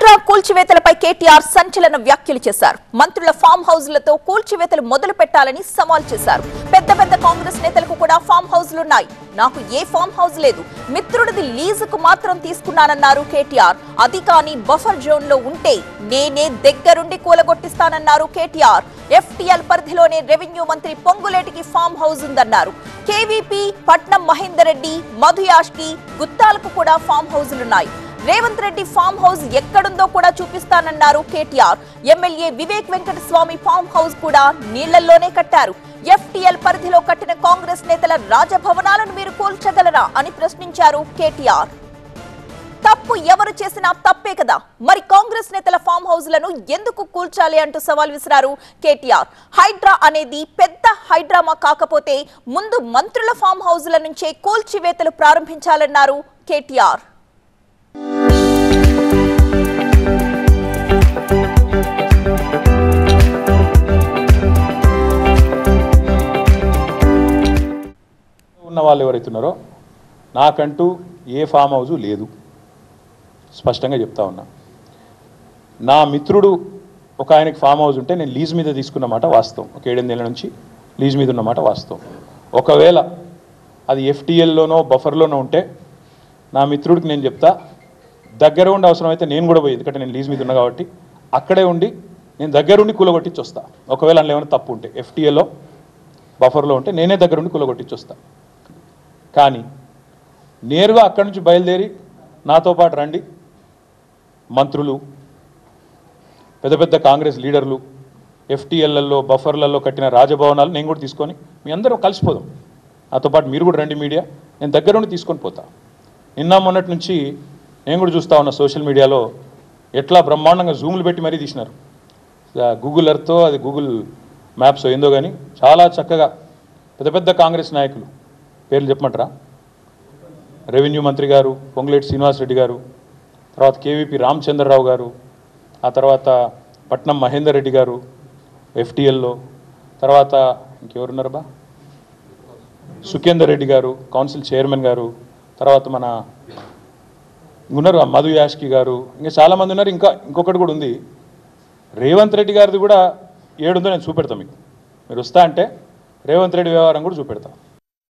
హైడ్రా కూల్చివేతలపై కేటీఆర్ సంచలన వ్యాఖ్యలు చేశారు మంత్రుల ఫామ్ హౌస్లతో కూల్చివేతలు మొదలు పెట్టాలని సవాల్ చేశారు పెద్ద పెద్ద కాంగ్రెస్ నేతలకు కూడా ఫామ్ హౌస్లున్నాయి నాకు ఏ ఫామ్ హౌస్ లేదు మిత్రుడిది లీజుకు మాత్రం తీసుకున్నానన్నారు కేటీఆర్ అది కానీ బఫర్ జోన్ లో ఉంటే నేనే దగ్గరుండి కూలగొట్టిస్తానన్నారు కేటీఆర్ ఎఫ్టీఎల్ పరిధిలోనే రెవెన్యూ మంత్రి పొంగులేటికి ఫామ్ హౌస్ ఉందన్నారు కేవీపీ పట్నం మహేందర్ రెడ్డి మధుయాష్కి గుత్తాలకు కూడా ఫామ్ హౌజులున్నాయి రేవంత్ రెడ్డి ఫామ్ హౌస్ ఎక్కడుందో కూడా చూపిస్తానన్నారు KTR MLA Vivek Venkataswamy farm house కూడా నీళ్లల్లోనే కట్టారు ఎఫ్టీఎల్ పరిధిలో కట్టిన కాంగ్రెస్ నేతల రాజభవనాలను మీరు కూల్చగలరా అని ప్రశ్నించారు కేటీఆర్ తప్పు ఎవరు చేసినా తప్పే కదా మరి కాంగ్రెస్ నేతల ఫామ్ హౌస్లను ఎందుకు కూల్చాలి అంటూ సవాల్ విసిరారు కేటీఆర్ హైడ్రా అనేది పెద్ద హైడ్రామా కాకపోతే ముందు మంత్రుల ఫామ్ హౌస్ల నుంచే కూల్చివేతలు ప్రారంభించాలన్నారు కేటీఆర్ ఉన్న వాళ్ళు ఎవరైతే ఉన్నారో నాకంటూ ఏ ఫామ్ హౌజు లేదు స్పష్టంగా చెప్తా ఉన్నా నా మిత్రుడు ఒక ఆయనకి ఫామ్ హౌస్ ఉంటే నేను లీజ్ మీద తీసుకున్నమాట వాస్తవం ఒక ఏడెనిమిదేళ్ళ నుంచి లీజ్ మీద ఉన్నమాట వాస్తవం ఒకవేళ అది ఎఫ్టీఎల్లోనో బఫర్లోనో ఉంటే నా మిత్రుడికి నేను చెప్తా దగ్గర ఉండి అవసరమైతే నేను కూడా పోయి ఎందుకంటే నేను లీజ్ మీద ఉన్నా కాబట్టి అక్కడే ఉండి నేను దగ్గరుండి కూలగొట్టించి వస్తా ఒకవేళ అందులో ఏమైనా తప్పు ఉంటే ఎఫ్టీఎల్లో బఫర్లో ఉంటే నేనే దగ్గరుండి కూలగొట్టించి వస్తా కానీ నేరుగా అక్కడి నుంచి బయలుదేరి నాతో పాటు రండి మంత్రులు పెద్ద పెద్ద కాంగ్రెస్ లీడర్లు ఎఫ్టీఎల్లలో బఫర్లలో కట్టిన రాజభవనాలు నేను కూడా తీసుకొని మీ అందరం కలిసిపోదాం నాతో పాటు మీరు కూడా రండి మీడియా నేను దగ్గర ఉండి తీసుకొని పోతా నిన్న మొన్నటి నుంచి నేను కూడా చూస్తా ఉన్నా సోషల్ మీడియాలో ఎట్లా బ్రహ్మాండంగా జూములు పెట్టి మరీ తీసినారు ఆ గూగుల్ ఎర్త్తో అది గూగుల్ మ్యాప్స్ ఏందో కానీ చాలా చక్కగా పెద్ద పెద్ద కాంగ్రెస్ నాయకులు పేర్లు చెప్పమంటారా రెవెన్యూ మంత్రి గారు పొంగులేటి శ్రీనివాసరెడ్డి గారు తర్వాత కేవీపీ రామచంద్రరావు గారు ఆ తర్వాత పట్నం మహేందర్ రెడ్డి గారు ఎఫ్టీఎల్లో తర్వాత ఇంకెవరున్నారు బా సుఖేందర్ రెడ్డి గారు కౌన్సిల్ చైర్మన్ గారు తర్వాత మన ఉన్నారు ఆ మధు యాష్కి గారు ఇంకా చాలామంది ఉన్నారు ఇంకా ఇంకొకటి కూడా ఉంది రేవంత్ రెడ్డి గారిది కూడా ఏడుందో నేను చూపెడతాను మీకు మీరు వస్తా అంటే రేవంత్ రెడ్డి వ్యవహారం కూడా చూపెడతాను